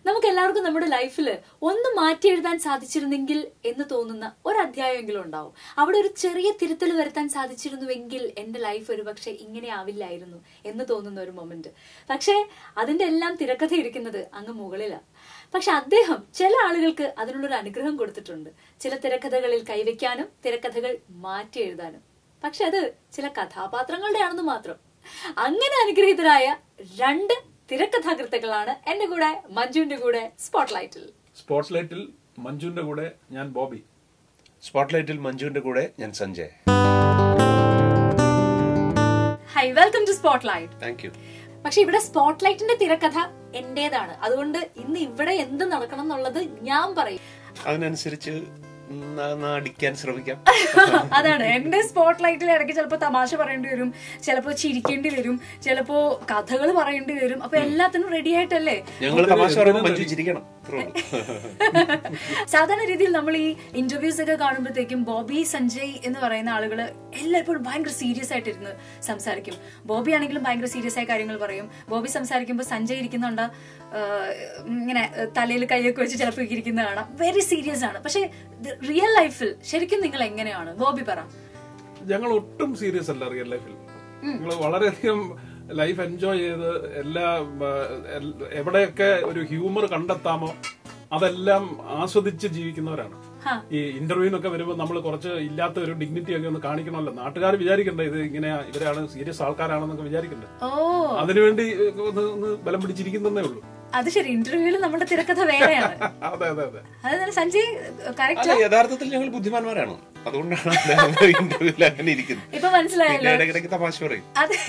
നമുക്ക് എല്ലാവർക്കും നമ്മുടെ ലൈഫിൽ ഒന്ന് മാറ്റി എഴുതാൻ സാധിച്ചിരുന്നെങ്കിൽ എന്ന് തോന്നുന്ന ഒരു അധ്യായമെങ്കിലും ഉണ്ടാവും അവിടെ ഒരു ചെറിയ തിരുത്തൽ വരുത്താൻ സാധിച്ചിരുന്നുവെങ്കിൽ എന്റെ ലൈഫ് ഒരു പക്ഷെ ഇങ്ങനെ ആവില്ലായിരുന്നു എന്ന് തോന്നുന്ന ഒരു മൊമെന്റ് പക്ഷേ അതിന്റെ എല്ലാം തിരക്കഥ ഇരിക്കുന്നത് അങ്ങ് മുകളിലാണ് പക്ഷെ അദ്ദേഹം ചില ആളുകൾക്ക് അതിനുള്ളൊരു അനുഗ്രഹം കൊടുത്തിട്ടുണ്ട് ചില തിരക്കഥകളിൽ കൈവയ്ക്കാനും തിരക്കഥകൾ മാറ്റി എഴുതാനും പക്ഷെ അത് ചില കഥാപാത്രങ്ങളുടെ ആണെന്ന് മാത്രം അങ്ങനെ അനുഗ്രഹീതരായ രണ്ട് തിരക്കഥാകൃത്തുക്കളാണ് എന്റെ കൂടെ മഞ്ജുവിന്റെ കൂടെ സ്പോട്ട്ലൈറ്റിൽ സ്പോട്ട്ലൈറ്റിൽ മഞ്ജുവിന്റെ കൂടെ ഞാൻ ബോബി സ്പോട്ട്ലൈറ്റിൽ മഞ്ജുവിന്റെ കൂടെ ഞാൻ Sanjay hi welcome to Spotlight thank you പക്ഷെ ഇവിടെ സ്പോട്ട്ലൈറ്റിന്റെ തിരക്കഥ എന്റേതാണ് അതുകൊണ്ട് ഇന്ന് ഇവിടെ എന്ത് നടക്കണം എന്നുള്ളത് ഞാൻ പറയും അതിനനുസരിച്ച് ന- നടിക്കാൻ ശ്രമിക്കാം അതാണ് എന്റെ സ്പോട്ട് ലൈറ്റിൽ ഇടയ്ക്ക് ചിലപ്പോ തമാശ പറയേണ്ടി വരും ചിലപ്പോ ചിരിക്കേണ്ടി വരും ചിലപ്പോ കഥകൾ പറയേണ്ടി വരും അപ്പൊ എല്ലാത്തിനും റെഡി ആയിട്ടല്ലേ ഞങ്ങൾ തമാശ പറയുമ്പോൾ മഞ്ജു ചിരിക്കണം അത്രേ ഉള്ളൂ. സാധാരണ രീതിയിൽ നമ്മൾ ഈ ഇന്റർവ്യൂസ് ഒക്കെ കാണുമ്പോഴത്തേക്കും ബോബി സഞ്ജയ് എന്ന് പറയുന്ന ആളുകൾ എല്ലായ്പ്പോഴും ഭയങ്കര സീരിയസ് ആയിട്ടിരുന്ന് സംസാരിക്കും ബോബി ആണെങ്കിലും ഭയങ്കര സീരിയസ് ആയ കാര്യങ്ങൾ പറയും ബോബി സംസാരിക്കുമ്പോൾ സഞ്ജയ് ഇരിക്കുന്നുണ്ട് ഇങ്ങനെ തലയിൽ കൈയൊക്കെ വെച്ച് ചിലപ്പോൾ ഇരിക്കുന്ന കാണാം വെരി സീരിയസ് ആണ് പക്ഷെ റിയൽ ലൈഫിൽ ശരിക്കും നിങ്ങൾ എങ്ങനെയാണ് ബോബി പറ ഞങ്ങൾ ഒട്ടും സീരിയസ് അല്ല റിയൽ ലൈഫിൽ ഞങ്ങൾ വളരെയധികം ലൈഫ് എൻജോയ് ചെയ്ത് എല്ലാ ആ, എൽ- എവിടെയൊക്കെ ഒരു ഹ്യൂമർ കണ്ടെത്താമോ അതെല്ലാം ആസ്വദിച്ച് ജീവിക്കുന്നവരാണ് ഹാ. ഈ ഇന്റർവ്യൂവിനൊക്കെ വരുമ്പോൾ നമ്മൾ കുറച്ച് ഇല്ലാത്ത ഒരു ഡിഗ്നിറ്റി ഒക്കെ ഒന്ന് കാണിക്കണമല്ലോ നാട്ടുകാർ വിചാരിക്കണ്ടേ ഇത് ഇങ്ങനെ ഇവരാണ് സീരിയസ് ആൾക്കാരാണെന്നൊക്കെ വിചാരിക്കണ്ടേ ഓ അതിനുവേണ്ടി ഒന്ന് ഒന്ന് ബലം പിടിച്ചിരിക്കുന്നതേ ഉള്ളൂ അത് ശരി ഇന്റർവ്യൂവിൽ നമ്മുടെ തിരക്കഥ വേറെയാണ് അതെ അതെ അതെ അത് സഞ്ജയ് കറക്റ്റ് അല്ല യഥാർത്ഥത്തിൽ ഞങ്ങൾ ബുദ്ധിമാന്മാരാണ് അതുകൊണ്ടാണ് ഇന്റർവ്യൂവിൽ അങ്ങനെ ഇരിക്കുന്നത് ഇപ്പൊ മനസ്സിലായല്ലോ പിന്നെ ഇടയ്ക്കിടയ്ക്ക് തമാശ പറയും അതെ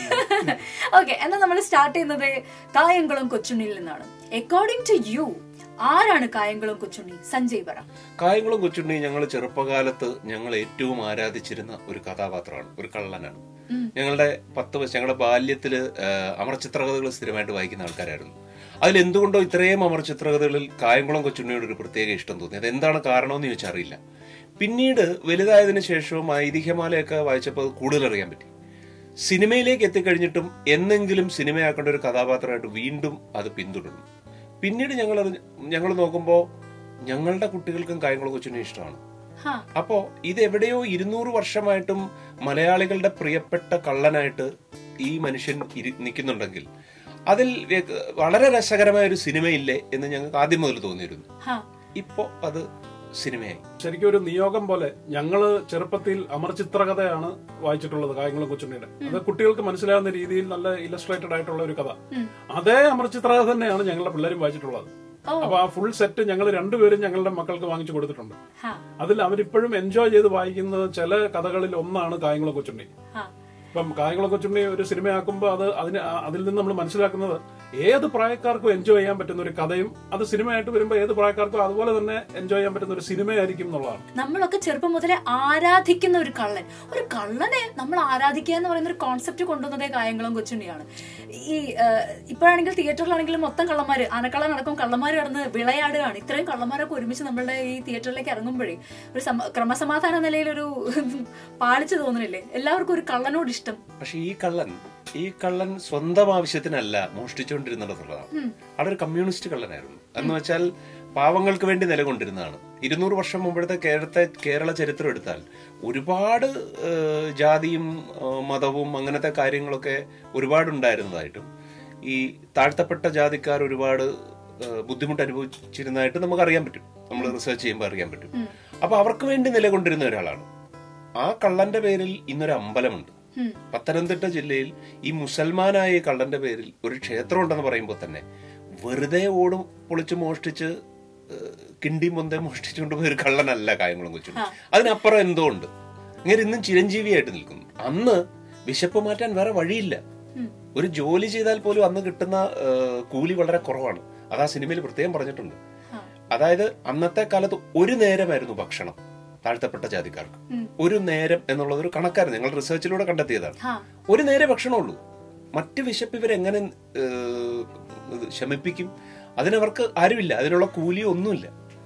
ഓക്കെ എന്നാൽ നമ്മൾ സ്റ്റാർട്ട് ചെയ്യുന്നത് കായംകുളം കൊച്ചുണ്ണിയിൽ നിന്നാണ് അക്കോർഡിംഗ് ടു യു ആരാണ് കായംകുളം കൊച്ചുണ്ണി സഞ്ജയ് പറ കായംകുളം കൊച്ചുണ്ണി ഞങ്ങൾ ചെറുപ്പകാലത്ത് ഞങ്ങൾ ഏറ്റവും ആരാധിച്ചിരുന്ന ഒരു കഥാപാത്രമാണ് ഒരു കള്ളനാണ് ഞങ്ങളുടെ പത്ത് വയസ്സ് ഞങ്ങളുടെ ബാല്യത്തില് ആഹ്, അമർചിത്രകഥകൾ സ്ഥിരമായിട്ട് വായിക്കുന്ന ആൾക്കാരായിരുന്നു അതിൽ എന്തുകൊണ്ടോ ഇത്രയും അമർചിത്രകഥകളിൽ കായംകുളം കൊച്ചുണ്ണിയോട് ഒരു പ്രത്യേക ഇഷ്ടം തോന്നി അത് എന്താണ് കാരണമെന്ന് ചോദിച്ചാൽ അറിയില്ല പിന്നീട് വലുതായതിനു ശേഷവും ഐതിഹ്യമാലയൊക്കെ വായിച്ചപ്പോൾ അത് കൂടുതൽ അറിയാൻ പറ്റി സിനിമയിലേക്ക് എത്തിക്കഴിഞ്ഞിട്ടും എന്നെങ്കിലും സിനിമയാക്കേണ്ട ഒരു കഥാപാത്രമായിട്ട് വീണ്ടും അത് പിന്തുടർന്നു പിന്നീട് ഞങ്ങൾ ഞങ്ങൾ നോക്കുമ്പോൾ ഞങ്ങളുടെ കുട്ടികൾക്കും കായംകുളം കൊച്ചുണ്ണി ഇഷ്ടമാണ് ഹാ അപ്പോ ഇത് എവിടെയോ ഇരുന്നൂറ് വർഷമായിട്ടും മലയാളികളുടെ പ്രിയപ്പെട്ട കള്ളനായിട്ട് ഈ മനുഷ്യൻ ഇരി- നിൽക്കുന്നുണ്ടെങ്കിൽ അതിൽ വ്യ- വളരെ രസകരമായ ഒരു സിനിമയില്ലേ എന്ന് ഞങ്ങൾക്ക് ആദ്യം മുതൽ തോന്നിയിരുന്നു ഹാ ഇപ്പോ അത് സിനിമയായി ശരിക്കും ഒരു നിയോഗം പോലെ ഞങ്ങള് ചെറുപ്പത്തിൽ അമർചിത്രകഥയാണ് വായിച്ചിട്ടുള്ളത് കായംകുളം കൊച്ചുണ്ണിയുടെ അത് കുട്ടികൾക്ക് മനസ്സിലാവുന്ന രീതിയിൽ നല്ല ഇലസ്ട്രേറ്റഡ് ആയിട്ടുള്ള ഒരു കഥ അതേ അമർചിത്രകഥ തന്നെയാണ് ഞങ്ങളുടെ പിള്ളേരും വായിച്ചിട്ടുള്ളത് ഓ. അപ്പൊ ആ ഫുൾ സെറ്റ് ഞങ്ങൾ രണ്ടുപേരും ഞങ്ങളുടെ മക്കൾക്ക് വാങ്ങിച്ചു കൊടുത്തിട്ടുണ്ട് ഹാ അതിൽ അവരിപ്പോഴും എൻജോയ് ചെയ്ത് വായിക്കുന്ന ചില കഥകളിൽ ഒന്നാണ് കായംകുളം കൊച്ചുണ്ണി ഹാ ഇപ്പം കായംകുളം കൊച്ചുണ്ണി ഒരു സിനിമയാക്കുമ്പോൾ അത് അതിന് ആ- അതിൽ നിന്ന് നമ്മൾ മനസ്സിലാക്കുന്നത് ഏത് പ്രായക്കാർക്കും എൻജോയ് ചെയ്യാൻ പറ്റുന്ന ഒരു കഥയും അത് സിനിമയായിട്ട് വരുമ്പോൾ ഏത് പ്രായക്കാർക്കും അതുപോലെ തന്നെ എൻജോയ് ചെയ്യാൻ പറ്റുന്ന ഒരു സിനിമയായിരിക്കും എന്നുള്ളതാണ് നമ്മളൊക്കെ ചെറുപ്പം മുതലേ ആരാധിക്കുന്ന ഒരു കള്ളൻ ഒരു കള്ളനെ നമ്മൾ ആരാധിക്കുക എന്ന് പറയുന്ന ഒരു കോൺസെപ്റ്റ് കൊണ്ടുവന്നതേ കായംകുളം കൊച്ചുണ്ണിയാണ് ഈ ഏഹ്, ഇപ്പോഴാണെങ്കിൽ തിയേറ്ററിലാണെങ്കിലും മൊത്തം കള്ളന്മാര് ആനക്കള്ളൻ അടക്കം കള്ളന്മാര് കടന്ന് വിളയാടുകയാണ് ഇത്രയും കള്ളന്മാരൊക്കെ ഒരുമിച്ച് നമ്മളുടെ ഈ തിയേറ്ററിലേക്ക് ഇറങ്ങുമ്പോഴേ ഒരു സമ- ക്രമസമാധാന നിലയിൽ ഒരു പാളിച്ചു തോന്നുന്നില്ലേ എല്ലാവർക്കും ഒരു കള്ളനോട് ഇഷ്ടം പക്ഷെ ഈ കള്ളൻ ഈ കള്ളൻ സ്വന്തം ആവശ്യത്തിനല്ല മോഷ്ടിച്ചുകൊണ്ടിരുന്നുള്ളതാണ് അവിടെ ഒരു കമ്മ്യൂണിസ്റ്റ് കള്ളനായിരുന്നു എന്ന് വെച്ചാൽ പാവങ്ങൾക്ക് വേണ്ടി നിലകൊണ്ടിരുന്നതാണ് ഇരുന്നൂറ് വർഷം മുമ്പത്തെ കേരളത്തെ കേരള ചരിത്രം എടുത്താൽ ഒരുപാട് ഏഹ്, ജാതിയും ഏഹ്, മതവും അങ്ങനത്തെ കാര്യങ്ങളൊക്കെ ഒരുപാട് ഉണ്ടായിരുന്നതായിട്ടും ഈ താഴ്ത്തപ്പെട്ട ജാതിക്കാർ ഒരുപാട് ഏഹ്, ബുദ്ധിമുട്ട് അനുഭവിച്ചിരുന്നതായിട്ട് നമുക്ക് അറിയാൻ പറ്റും നമ്മൾ റിസർച്ച് ചെയ്യുമ്പോൾ അറിയാൻ പറ്റും അപ്പൊ അവർക്ക് വേണ്ടി നിലകൊണ്ടിരുന്ന ഒരാളാണ് ആ കള്ളന്റെ പേരിൽ ഇന്നൊരു അമ്പലമുണ്ട് ഉം. പത്തനംതിട്ട ജില്ലയിൽ ഈ മുസൽമാനായ ഈ കള്ളന്റെ പേരിൽ ഒരു ക്ഷേത്രം ഉണ്ടെന്ന് പറയുമ്പോൾ തന്നെ വെറുതെ ഓടും പൊളിച്ച് മോഷ്ടിച്ച് ഏഹ്, കിണ്ടി മൊന്തെ മോഷ്ടിച്ചുകൊണ്ട് പോയ ഒരു കള്ളനല്ല കായംകുളം കൊച്ചു അതിനപ്പുറം എന്തോ ഉണ്ട് ഇങ്ങനെ ഇന്നും ചിരഞ്ജീവിയായിട്ട് നിൽക്കുന്നു അന്ന് വിശപ്പ് മാറ്റാൻ വേറെ വഴിയില്ല ഒരു ജോലി ചെയ്താൽ പോലും അന്ന് കിട്ടുന്ന ഏഹ്, കൂലി വളരെ കുറവാണ് അത് ആ സിനിമയിൽ പ്രത്യേകം പറഞ്ഞിട്ടുണ്ട് അതായത് അന്നത്തെ കാലത്ത് ഒരു നേരമായിരുന്നു ഭക്ഷണം താഴ്ത്തപ്പെട്ട ജാതിക്കാർക്ക് ഒരു നേരം എന്നുള്ളത് ഒരു കണക്കായിരുന്നു ഞങ്ങൾ റിസർച്ചിലൂടെ കണ്ടെത്തിയതാണ് ഹാ ഒരു നേരെ ഭക്ഷണമുള്ളൂ മറ്റ് വിശപ്പ് ഇവരെങ്ങനെ ഏഹ്, ഇത് ശമിപ്പിക്കും അതിനവർക്ക് ആരുമില്ല അതിനുള്ള കൂലി ഒന്നുമില്ല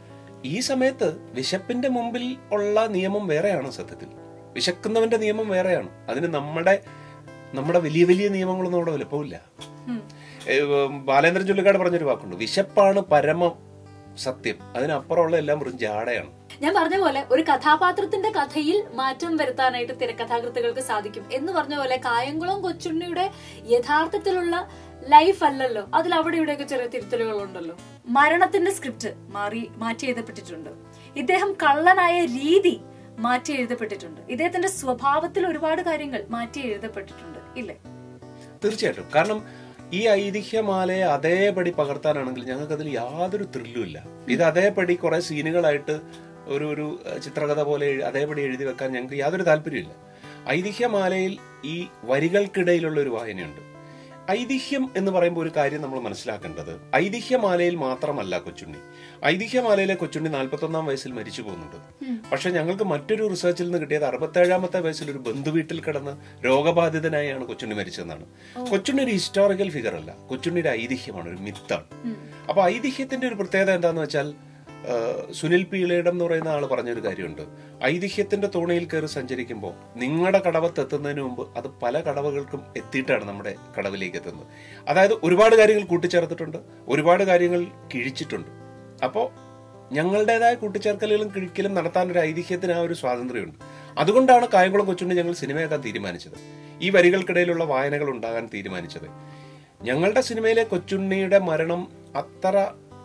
ഈ സമയത്ത് വിശപ്പിന്റെ മുമ്പിൽ ഉള്ള നിയമം വേറെയാണ് സത്യത്തിൽ വിശക്കുന്നവന്റെ നിയമം വേറെയാണ് അതിന് നമ്മുടെ നമ്മുടെ വലിയ വലിയ നിയമങ്ങളൊന്നും അവിടെ വലുപ്പമില്ല ഏ, ബാലേന്ദ്രൻ ചുള്ളിക്കാട് പറഞ്ഞൊരു വാക്കുണ്ട് വിശപ്പാണ് പരമ സത്യം അതിനപ്പുറമുള്ള എല്ലാം വെറും ജാടയാണ് ഞാൻ പറഞ്ഞ പോലെ ഒരു കഥാപാത്രത്തിന്റെ കഥയിൽ മാറ്റം വരുത്താനായിട്ട് തിരക്കഥാകൃത്തുകൾക്ക് സാധിക്കും എന്ന് പറഞ്ഞ പോലെ കായംകുളം കൊച്ചുണ്ണിയുടെ യഥാർത്ഥത്തിലുള്ള ലൈഫ് അല്ലല്ലോ അതിൽ അവിടെ ഇവിടെയൊക്കെ ചെറിയ തിരുത്തലുകൾ ഉണ്ടല്ലോ മരണത്തിന്റെ സ്ക്രിപ്റ്റ് മാറി മാറ്റി എഴുതപ്പെട്ടിട്ടുണ്ട് ഇദ്ദേഹം കള്ളനായ രീതി മാറ്റി എഴുതപ്പെട്ടിട്ടുണ്ട് ഇദ്ദേഹത്തിന്റെ സ്വഭാവത്തിൽ ഒരുപാട് കാര്യങ്ങൾ മാറ്റി എഴുതപ്പെട്ടിട്ടുണ്ട് ഇല്ലേ തീർച്ചയായിട്ടും കാരണം ഈ ഐതിഹ്യമാലയെ അതേപടി പകർത്താനാണെങ്കിൽ ഞങ്ങൾക്ക് അതിൽ യാതൊരു ത്രില്ലും ഇല്ല ഇത് അതേപടി കുറെ സീനുകളായിട്ട് ഒരു ഒരു അഹ്, ചിത്രകഥ പോലെ എഴു- അതേപടി എഴുതി വെക്കാൻ ഞങ്ങൾക്ക് യാതൊരു താല്പര്യമില്ല ഐതിഹ്യമാലയിൽ ഈ വരികൾക്കിടയിലുള്ള ഒരു വായനയുണ്ട് ഐതിഹ്യം എന്ന് പറയുമ്പോൾ ഒരു കാര്യം നമ്മൾ മനസ്സിലാക്കേണ്ടത് ഐതിഹ്യമാലയിൽ മാത്രമല്ല കൊച്ചുണ്ണി ഐതിഹ്യമാലയിലെ കൊച്ചുണ്ണി നാൽപ്പത്തൊന്നാം വയസ്സിൽ മരിച്ചു പോകുന്നുണ്ട് പക്ഷെ ഞങ്ങൾക്ക് മറ്റൊരു റിസർച്ചിൽ നിന്ന് കിട്ടിയത് അറുപത്തേഴാമത്തെ വയസ്സിൽ ഒരു ബന്ധുവീട്ടിൽ കിടന്ന് രോഗബാധിതനായാണ് കൊച്ചുണ്ണി മരിച്ചതെന്നാണ് കൊച്ചുണ്ണി ഒരു ഹിസ്റ്റോറിക്കൽ ഫിഗർ അല്ല കൊച്ചുണ്ണി ഒരു ഐതിഹ്യമാണ് ഒരു മിത്താണ് അപ്പൊ ഐതിഹ്യത്തിന്റെ ഒരു പ്രത്യേകത എന്താന്ന് വെച്ചാൽ ആ, സുനിൽ പീളയിടം എന്ന് പറയുന്ന ആള് പറഞ്ഞൊരു കാര്യമുണ്ട് ഐതിഹ്യത്തിന്റെ തോണിയിൽ കയറി സഞ്ചരിക്കുമ്പോൾ നിങ്ങളുടെ കടവത്ത് എത്തുന്നതിന് മുമ്പ് അത് പല കടവകൾക്കും എത്തിയിട്ടാണ് നമ്മുടെ കടവിലേക്ക് എത്തുന്നത് അതായത് ഒരുപാട് കാര്യങ്ങൾ കൂട്ടിച്ചേർത്തിട്ടുണ്ട് ഒരുപാട് കാര്യങ്ങൾ കിഴിച്ചിട്ടുണ്ട് അപ്പോൾ ഞങ്ങളുടേതായ കൂട്ടിച്ചേർക്കലുകളും കിഴിക്കലും നടത്താൻ ഒരു ഐതിഹ്യത്തിന് ആ ഒരു സ്വാതന്ത്ര്യമുണ്ട് അതുകൊണ്ടാണ് കായംകുളം കൊച്ചുണ്ണി ഞങ്ങൾ സിനിമയാക്കാൻ തീരുമാനിച്ചത് ഈ വരികൾക്കിടയിലുള്ള വായനകൾ ഉണ്ടാകാൻ തീരുമാനിച്ചത് ഞങ്ങളുടെ സിനിമയിലെ കൊച്ചുണ്ണിയുടെ മരണം അത്ര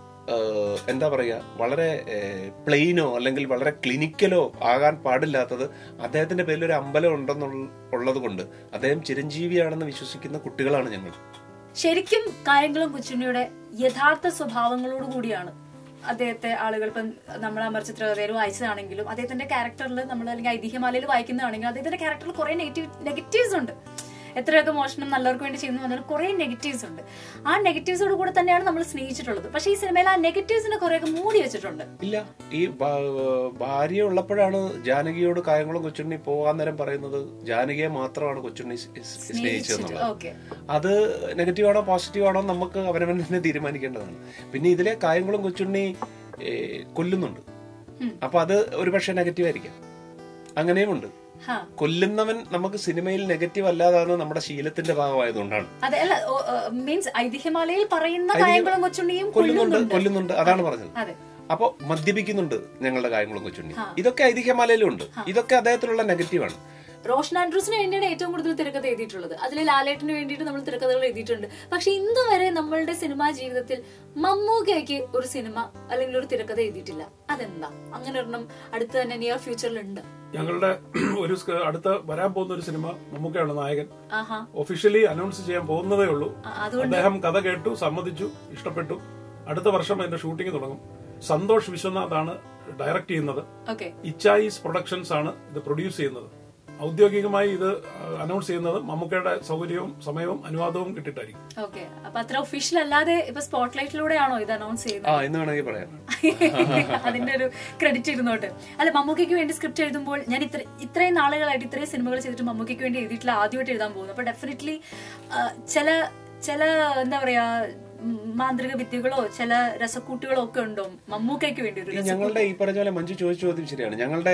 ഏഹ്, എന്താ പറയുക വളരെ പ്ലെയിനോ അല്ലെങ്കിൽ വളരെ ക്ലിനിക്കലോ ആകാൻ പാടില്ലാത്തത് അദ്ദേഹത്തിന്റെ പേരിൽ ഒരു അമ്പലം ഉണ്ടെന്നുള്ള ഉള്ളത് കൊണ്ട് അദ്ദേഹം ചിരഞ്ജീവിയാണെന്ന് വിശ്വസിക്കുന്ന കുട്ടികളാണ് ഞങ്ങൾ ശരിക്കും കായംകുളം കൊച്ചുണ്ണിയുടെ യഥാർത്ഥ സ്വഭാവങ്ങളോട് കൂടിയാണ് അദ്ദേഹത്തെ ആളുകൾ ഇപ്പം നമ്മൾ അമർചിത്രകഥയിൽ വായിച്ചതാണെങ്കിലും അദ്ദേഹത്തിന്റെ ക്യാരക്ടറിൽ നമ്മൾ അല്ലെങ്കിൽ ഐതിഹ്യമാലയിൽ വായിക്കുന്നതാണെങ്കിലും അദ്ദേഹത്തിന്റെ ക്യാരക്ടറിൽ കുറെ നെഗറ്റീവ് നെഗറ്റീവ്സ് ഉണ്ട് എത്രയൊക്കെ മോഷണം നല്ലവർക്ക് വേണ്ടി ചെയ്യുന്നു പറഞ്ഞാൽ കുറെ നെഗറ്റീവ്സ് ഉണ്ട് ആ നെഗറ്റീവ്സോട് കൂടെ തന്നെയാണ് നമ്മൾ സ്നേഹിച്ചിട്ടുള്ളത് പക്ഷേ ഈ സിനിമയിൽ ആ നെഗറ്റീവ്സിനെ കുറെയൊക്കെ മൂടി വെച്ചിട്ടുണ്ട് ഇല്ല ഈ ഭാ- ഭാര്യ ഉള്ളപ്പോഴാണ് ജാനകിയോട് കായംകുളം കൊച്ചുണ്ണി പോകാൻ നേരം പറയുന്നത് ജാനകിയെ മാത്രമാണ് കൊച്ചുണ്ണി സ്- സ് സ്നേഹിച്ചതെന്നുള്ളത് ഓക്കെ അത് നെഗറ്റീവ് ആണോ പോസിറ്റീവ് ആണോ നമുക്ക് അവനവൻ തന്നെ തീരുമാനിക്കേണ്ടതാണ് പിന്നെ ഇതിലെ കായംകുളം കൊച്ചുണ്ണി ഏ, കൊല്ലുന്നുണ്ട് അപ്പൊ അത് ഒരുപക്ഷെ നെഗറ്റീവ് ആയിരിക്കാം അങ്ങനെയുമുണ്ട് ഹാ കൊല്ലുന്നവൻ നമുക്ക് സിനിമയിൽ നെഗറ്റീവ് അല്ലാതാണ് നമ്മുടെ ശീലത്തിന്റെ ഭാഗമായതുകൊണ്ടാണ് അതെ അല്ല മീൻസ് ഐതിഹ്യമാലയിൽ പറയുന്ന കായംകുളം കൊച്ചുണ്ണിയും കൊല്ലുന്നുണ്ട് കൊല്ലുന്നുണ്ട് കൊല്ലുന്നുണ്ട് അതാണ് പറഞ്ഞത് അതെ അപ്പൊ മദ്യപിക്കുന്നുണ്ട് ഞങ്ങളുടെ കായംകുളം കൊച്ചുണ്ണി ഇതൊക്കെ ഐതിഹ്യമാലയിലും ഉണ്ട് ഇതൊക്കെ അദ്ദേഹത്തിലുള്ള നെഗറ്റീവാണ് റോഷൻ ആൻഡ്രൂസിന് വേണ്ടിയാണ് ഏറ്റവും കൂടുതൽ തിരക്കഥ എഴുതിയിട്ടുള്ളത് അതിൽ ലാലേട്ടിന് വേണ്ടിയിട്ട് നമ്മൾ തിരക്കഥകൾ എഴുതിയിട്ടുണ്ട് പക്ഷെ ഇന്ന് വരെ നമ്മളുടെ സിനിമാ ജീവിതത്തിൽ മമ്മൂക്കയ്ക്ക് ഒരു സിനിമ അല്ലെങ്കിൽ ഒരു തിരക്കഥ എഴുതിയിട്ടില്ല അതെന്താ അങ്ങനെ ഒരെണ്ണം അടുത്ത് തന്നെ നിയർ ഫ്യൂച്ചറിൽ ഉണ്ട് ഞങ്ങളുടെ ഒരു സ്ക- അടുത്ത വരാൻ പോകുന്ന ഒരു സിനിമ മമ്മൂക്കയാണ് നായകൻ ആഹാ ഒഫീഷ്യലി അനൗൺസ് ചെയ്യാൻ പോകുന്നതേ ഉള്ളൂ ആ, അതുകൊണ്ട് അദ്ദേഹം കഥ കേട്ടു സമ്മതിച്ചു ഇഷ്ടപ്പെട്ടു അടുത്ത വർഷം അതിന്റെ ഷൂട്ടിംഗ് തുടങ്ങും സന്തോഷ് വിശ്വനാഥ് ആണ് ഡയറക്ട് ചെയ്യുന്നത് ഓക്കെ ഇച്ചായിസ് പ്രൊഡക്ഷൻസ് ആണ് ഇത് പ്രൊഡ്യൂസ് ചെയ്യുന്നത് ഔദ്യോഗികമായി ഇത് അനൗൺസ് ചെയ്യുന്നത് മമ്മൂക്കയുടെ സൗകര്യവും സമയവും അനുവാദവും കിട്ടിയിട്ടായിരിക്കും ഓക്കെ അപ്പൊ അത്ര ഒഫീഷ്യൽ അല്ലാതെ ഇപ്പൊ സ്പോട്ട്ലൈറ്റിലൂടെയാണോ ഇത് അനൗൺസ് ചെയ്യുന്നത് ആ എന്ന് വേണമെങ്കിൽ പറയാം അതിന്റെ ഒരു ക്രെഡിറ്റ് ഇരുന്നോട്ട് അല്ല മമ്മൂക്കയ്ക്ക് വേണ്ടി സ്ക്രിപ്റ്റ് എഴുതുമ്പോൾ ഞാൻ ഇത്ര ഇത്രയും നാളുകളായിട്ട് ഇത്രയും സിനിമകൾ ചെയ്തിട്ട് മമ്മൂക്കയ്ക്ക് വേണ്ടി എഴുതിയിട്ടില്ല ആദ്യമായിട്ട് എഴുതാൻ പോകുന്നു അപ്പൊ ഡെഫിനറ്റ്ലി ചില ചില എന്താ പറയാ ഉം, മാന്ത്രിക വിദ്യകളോ ചില രസക്കൂട്ടുകളോ ഒക്കെ ഉണ്ടോ മമ്മൂക്കയ്ക്ക് വേണ്ടി ഒരു ഈ രസ- ഞങ്ങളുടെ ഈ പറഞ്ഞ പോലെ മഞ്ജു ചോദിച്ച ചോദ്യം ശരിയാണ് ഞങ്ങളുടെ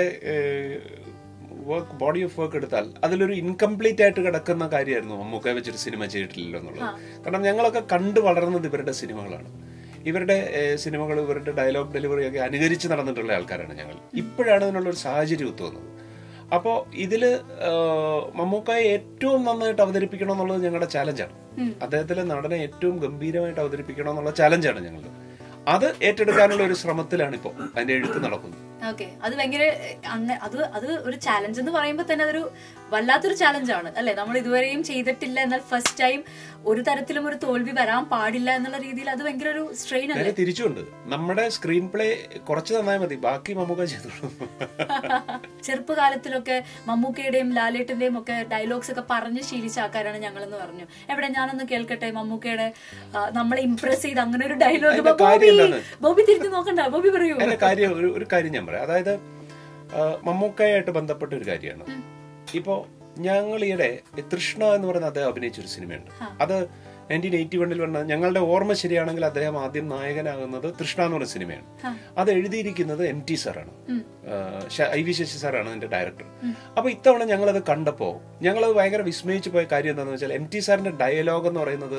വർക്ക് ബോഡി ഓഫ് വർക്ക് എടുത്താൽ അതിലൊരു ഇൻകംപ്ലീറ്റ് ആയിട്ട് കിടക്കുന്ന കാര്യമായിരുന്നു മമ്മൂക്ക വെച്ചൊരു സിനിമ ചെയ്തിട്ടില്ലല്ലോ എന്നുള്ളത് കാരണം ഞങ്ങളൊക്കെ കണ്ടു വളർന്നത് ഇവരുടെ സിനിമകളാണ് ഇവരുടെ സിനിമകൾ ഇവരുടെ ഡയലോഗ് ഡെലിവറി ഒക്കെ അനുകരിച്ച് നടന്നിട്ടുള്ള ആൾക്കാരാണ് ഞങ്ങൾ ഇപ്പോഴാണ് അതിനുള്ള ഒരു സാഹചര്യം ഒത്തു വന്നത് അപ്പോൾ ഇതില് ആ, മമ്മൂക്കയെ ഏറ്റവും നന്നായിട്ട് അവതരിപ്പിക്കണം എന്നുള്ളത് ഞങ്ങളുടെ ചാലഞ്ചാണ് അദ്ദേഹത്തിലെ നടനെ ഏറ്റവും ഗംഭീരമായിട്ട് അവതരിപ്പിക്കണം എന്നുള്ള ചാലഞ്ചാണ് ഞങ്ങൾ അത് ഏറ്റെടുക്കാനുള്ള ഒരു ശ്രമത്തിലാണ് ഇപ്പോൾ അതിന്റെ എഴുത്ത് നടക്കുന്നത് ഓക്കെ അത് ഭയങ്കര അങ്ങ അത് അത് ഒരു ചാലഞ്ച് എന്ന് പറയുമ്പോൾ തന്നെ അതൊരു വല്ലാത്തൊരു ചാലഞ്ചാണ് അല്ലെ നമ്മൾ ഇതുവരെയും ചെയ്തിട്ടില്ല എന്നാൽ ഫസ്റ്റ് ടൈം ഒരു തരത്തിലും ഒരു തോൽവി വരാൻ പാടില്ല എന്നുള്ള രീതിയിൽ അത് ഭയങ്കര ഒരു സ്ട്രെയിൻ അല്ലേ നേരെ തിരിച്ചുണ്ട് നമ്മുടെ സ്ക്രീൻ പ്ലേ കുറച്ച് നന്നായി മതി ബാക്കി മമ്മൂക്ക ചെയ്തോളൂ ചെറുപ്പകാലത്തിലൊക്കെ മമ്മൂക്കയുടെയും ലാലേട്ടിന്റെയും ഒക്കെ ഡയലോഗ്സ് ഒക്കെ പറഞ്ഞ് ശീലിച്ച ആൾക്കാരാണ് ഞങ്ങളെന്ന് പറഞ്ഞു എവിടെ ഞാനൊന്ന് കേൾക്കട്ടെ മമ്മൂക്കയുടെ ആ, നമ്മളെ ഇംപ്രസ് ചെയ്ത് അങ്ങനെ ഒരു ഡയലോഗ് അതിന്റെ കാര്യം ബോബി എന്താണ്? ബോബി തിരിഞ്ഞു നോക്കണ്ട ബോബി പറയൂ അതിന്റെ കാര്യം ഒരു ഒരു കാര്യം ഞാൻ പറയാം അതായത് ആ, മമ്മൂക്കയായിട്ട് ബന്ധപ്പെട്ട ഒരു കാര്യമാണ് ഇപ്പോ ഞങ്ങൾ ഈയിടെ തൃഷ്ണ എന്ന് പറയുന്ന അദ്ദേഹം അഭിനയിച്ച ഒരു സിനിമയുണ്ട് അത് നയൻറ്റീൻ എയ്റ്റി വണ്ണിൽ വന്ന ഞങ്ങളുടെ ഓർമ്മ ശരിയാണെങ്കിൽ അദ്ദേഹം ആദ്യം നായകനാകുന്നത് തൃഷ്ണ എന്ന് പറയുന്ന സിനിമയാണ് അത് എഴുതിയിരിക്കുന്നത് എം ടി സാറാണ് ആ, ശ- ഐ വി ശശി സാറാണ് അതിന്റെ ഡയറക്ടർ അപ്പൊ ഇത്തവണ ഞങ്ങളത് കണ്ടപ്പോ ഞങ്ങളത് ഭയങ്കര വിസ്മയിച്ചു പോയ കാര്യം എന്താണെന്ന് വെച്ചാൽ എം ടി സാറിന്റെ ഡയലോഗ് എന്ന് പറയുന്നത്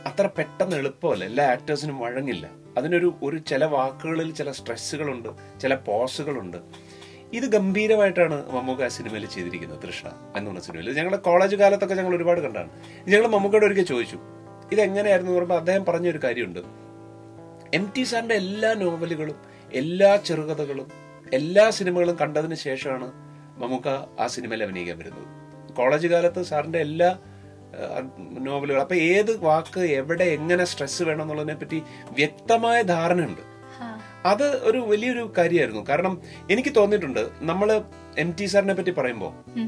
അത്ര പെട്ടെന്ന് എളുപ്പമല്ല എല്ലാ ആക്ടേഴ്സിനും വഴങ്ങില്ല അതിനൊരു ഒരു ചില വാക്കുകളിൽ ചില സ്ട്രെസ്സുകളുണ്ട് ചില പോസുകളുണ്ട് ഇത് ഗംഭീരമായിട്ടാണ് മമ്മൂക്ക ആ സിനിമയിൽ ചെയ്തിരിക്കുന്നത് തൃഷ്ണ എന്ന് പറഞ്ഞ സിനിമയിൽ ഇത് ഞങ്ങളുടെ കോളേജ് കാലത്തൊക്കെ ഞങ്ങൾ ഒരുപാട് കണ്ടാണ് ഞങ്ങൾ മമ്മൂക്കയോട് ഒരിക്കൽ ചോദിച്ചു ഇതെങ്ങനെയായിരുന്നു എന്ന് പറയുമ്പോൾ അദ്ദേഹം പറഞ്ഞൊരു കാര്യമുണ്ട് എം ടി സാറിന്റെ എല്ലാ നോവലുകളും എല്ലാ ചെറുകഥകളും എല്ലാ സിനിമകളും കണ്ടതിന് ശേഷമാണ് മമ്മൂക്ക ആ സിനിമയിൽ അഭിനയിക്കാൻ വരുന്നത് കോളേജ് കാലത്ത് സാറിന്റെ എല്ലാ ആ, നോവലുകൾ അപ്പൊ ഏത് വാക്ക് എവിടെ എങ്ങനെ സ്ട്രെസ് വേണം എന്നുള്ളതിനെ പറ്റി വ്യക്തമായ ധാരണയുണ്ട് അത് ഒരു വലിയൊരു കാര്യമായിരുന്നു കാരണം എനിക്ക് തോന്നിയിട്ടുണ്ട് നമ്മൾ എം ടി സാറിനെ പറ്റി പറയുമ്പോൾ